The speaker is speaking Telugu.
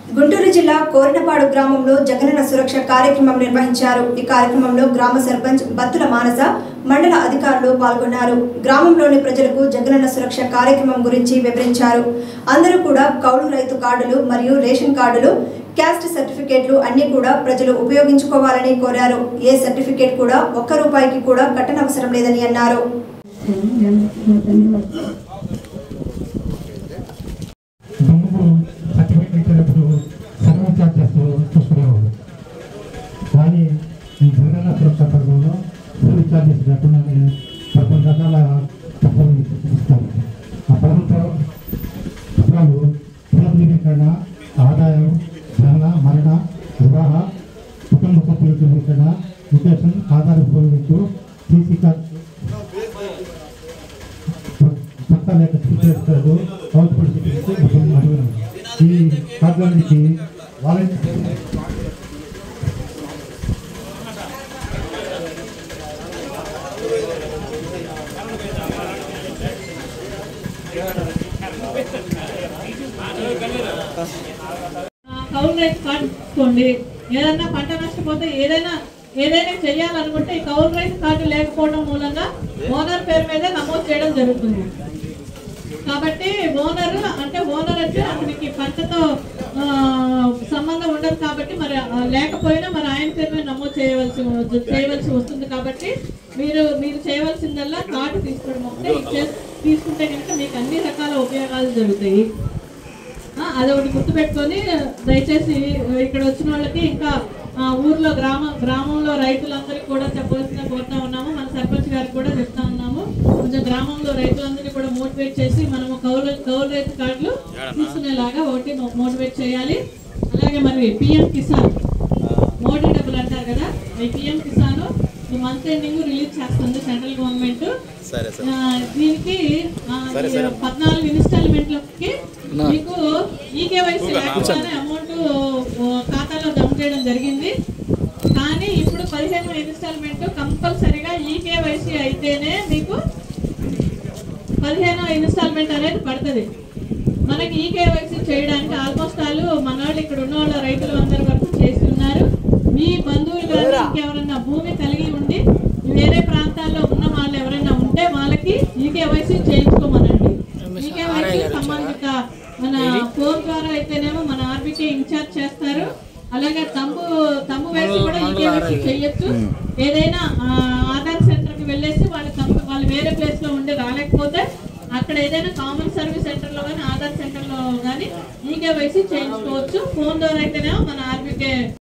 గుంటూరు జిల్లా కోరినపాడు గ్రామంలో జగనన్న సురక్ష కార్యక్రమం నిర్వహించారు ఈ కార్యక్రమంలో గ్రామ సర్పంచ్ బత్తుల మానస మండల అధికారులు పాల్గొన్నారు గ్రామంలోని ప్రజలకు జగనన్న సురక్ష కార్యక్రమం గురించి వివరించారు అందరూ కూడా కౌలు రైతు కార్డులు మరియు రేషన్ కార్డులు క్యాస్ట్ సర్టిఫికేట్లు అన్ని కూడా ప్రజలు ఉపయోగించుకోవాలని కోరారు ఏ సర్టిఫికేట్ కూడా ఒక్క రూపాయికి కూడా కట్టనవసరం లేదని అన్నారు దుమ్ముకు సర్టిఫికేట్ ఇచ్చేటప్పుడు సర్వీస్ ఛార్జెస్ చూసుకునేవాళ్ళు కానీ ఈ జగనన్న సురక్ష పథకంలో సర్వీస్ ఛార్జెస్ లేకుండానే పదకొండు రకాల పథకాలు ఇస్తారు ఆ పథకంతో పత్రాలు పునర్నవీకరణ ఆదాయం జనన మరణ వివాహ కుటుంబ సభ్యుల ధృవీకరణ మ్యుటేషన్ ఆధార్ ఉపయోగించు సీసీ కార్డు పక్కా లేక స్వీకరిస్తారు అవుట్పుట్ సర్టిఫికేట్ మొత్తం అడుగును ఈ కార్డులన్నిటికీ వాలంటీర్ కౌలు రైతు కార్డు తీసుకోండి ఏదైనా పంట నష్టపోతే ఏదైనా ఏదైనా చేయాలనుకుంటే ఈ కౌలు రైతు కార్డు లేకపోవడం మూలంగా ఓనర్ పేరు మీద నమోదు చేయడం జరుగుతుంది కాబట్టి ఓనర్ అంటే ఓనర్ వచ్చి అతనికి పంటతో ఆ, సంబంధం ఉండదు కాబట్టి మరి ఆ, లేకపోయినా మరి ఆయన పేరు మీద నమోదు చేయవలసి చేయవలసి వస్తుంది కాబట్టి మీరు మీరు చేయవలసిందల్లా కార్డు తీసుకోవడం ఒకటే ఇది చేస్- తీసుకుంటే కనుక మీకు అన్ని రకాల ఉపయోగాలు జరుగుతాయి ఆ, అదొకటి గుర్తుపెట్టుకొని దయచేసి ఇక్కడ వచ్చిన వాళ్ళకి ఇంకా ఆ, ఊర్లో గ్రామ గ్రామంలో రైతులందరికీ కూడా చెప్పవలసిన కోరుతా ఉన్నాము మన సర్పంచ్ గారికి కూడా చెప్తా ఉన్నాము కొంచెం గ్రామంలో రైతులందరినీ కూడా మోటివేట్ చేసి మనము కౌలు కౌలు రైతు కార్డులు తీసుకునేలాగా ఒకటి మోటివేట్ చేయాలి అలాగే మరి పిఎం కిసాన్ మోడీ డబ్బులు అంటారు కదా ఈ పిఎం కిసాన్ ఈ మంత్ ఎండింగ్ రిలీజ్ చేస్తుంది సెంట్రల్ గవర్నమెంట్ సరే ఆ, దీనికి ఆ, ఈ పద్నాలుగు ఇన్స్టాల్మెంట్లకి మీకు ఈకేవైసీ లేకుండానే అమౌంట్ ఖాతాలో జమ చేయడం జరిగింది కానీ ఇప్పుడు పదిహేను ఇన్స్టాల్మెంట్ కంపల్సరీగా ఈకేవైసీ అయితేనే మీకు పదిహేను ఇన్స్టాల్మెంట్ అనేది పడుతుంది మనకి ఈకేవైసీ చేయడానికి ఆల్మోస్ట్ ఆల్ మన వాళ్ళు ఇక్కడ ఉన్న వాళ్ళ రైతులు అందరి వరకు చేస్తున్నారు మీ బంధువులు కానీ ఇంకెవరన్నా భూమి కలిగి ఉండి వేరే ప్రాంతాల్లో ఉన్న వాళ్ళు ఎవరైనా ఉంటే వాళ్ళకి ఈకేవైసీ చేయించుకోమనండి ఈకేవైసీ సంబంధిత మన ఫోన్ ద్వారా అయితేనేమో మన ఆర్బీకే ఇన్ఛార్జ్ చేస్తారు అలాగే తమ్ము తమ్ము వేసి కూడా ఈకేవైసీ చేయొచ్చు ఏదైనా ఆ, ఆధార్ సెంటర్ కి వెళ్ళేసి వాళ్ళ తమ్ము వాళ్ళు వేరే ప్లేస్ లో ఉండి రాలేకపోతే అక్కడ ఏదైనా కామన్ సర్వీస్ సెంటర్ లో కానీ ఆధార్ సెంటర్ లో కానీ ఈకేవైసీ చేయించుకోవచ్చు ఫోన్ ద్వారా అయితేనేమో మన ఆర్బీకే